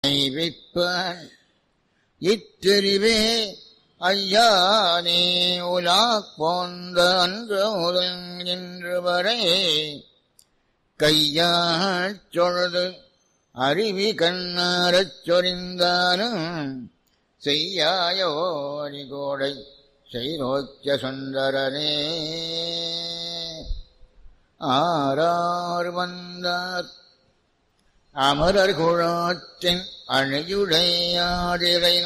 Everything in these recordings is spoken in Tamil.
வைப்பான் இத்தெரிவே ஐயானே உலா போந்த அன்று முதல் இன்று வரை கையாள் சொழுது அருவி கண்ணாரச் சொரிந்தானும் செய்யாயோரி கோடை செய்நோச்ச சுந்தரனே ஆரார் வந்தார் அமரர் குழாத்தின் அணையுடையாடிரை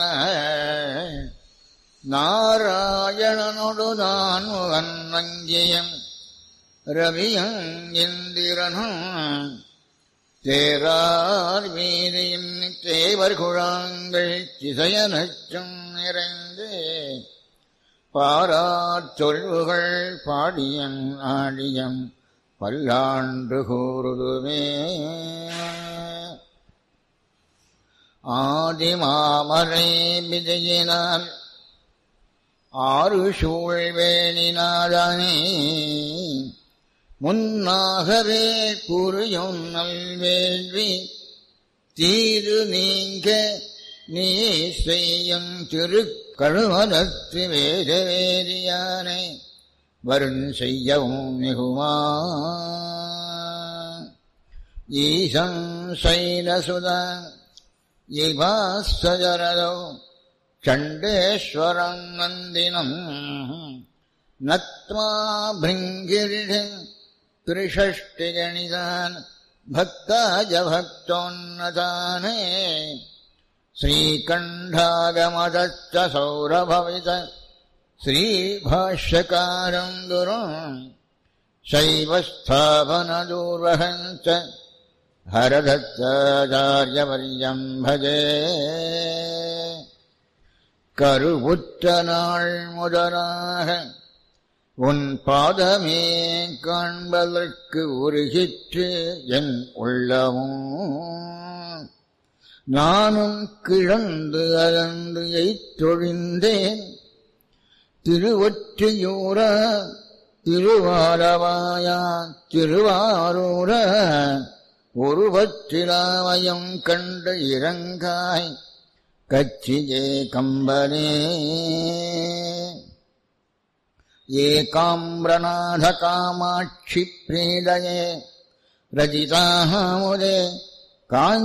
நாராயணனொடு நான் முகன் வங்கியம் ரவியம் இந்திரனும் தேரார் வீதியின் தேவர் குழாங்கள் திசையனச்சும் நிறைந்து பாரார் சொல்வுகள் பாடியன் ஆடியம் பல்லாண்டு கூறுதுமே ஆதிமாமரை விஜயினால் ஆறு சூழ்வேணினாதானே முன்னாகவே புரியும் நல்வேள்வி தீது நீங்க நீ செய்யும் திருக்கழுவதத்து வேத வேதியானை வருண் செய்யவும் மிகுமா ஈசம் சைலசுதா இவாசஜரதோ சண்டேஸ்வரம் நந்தினம் நத்மா பிருங்கிரிஷ திரிஷஷ்டிகணிதான் பக்தாஜ பக்தோன்னதானே श्रीकण्ठागमदच्च सौरभवित श्रीभाष्यकारम् गुरुम् शैवस्थापनदूर्वहम् च हरदत्ताचार्यवर्यम् भजे கருவுற்ற நாள் முதலாக உன் பாதமே காண்பதற்கு உருகிற்று என் உள்ளமும் நானும் கிழந்து அகன்று எய்தொழிந்தேன் திருவொற்றியூர திருவாரவாயா திருவாரூர ஒருவற்றிலாமயம் கண்ட இறங்காய் கச்சியே கம்பனே ஏகாம்பிரநாத காமாட்சி பிரீடயே ரஜிதாமுதே காஞ்சி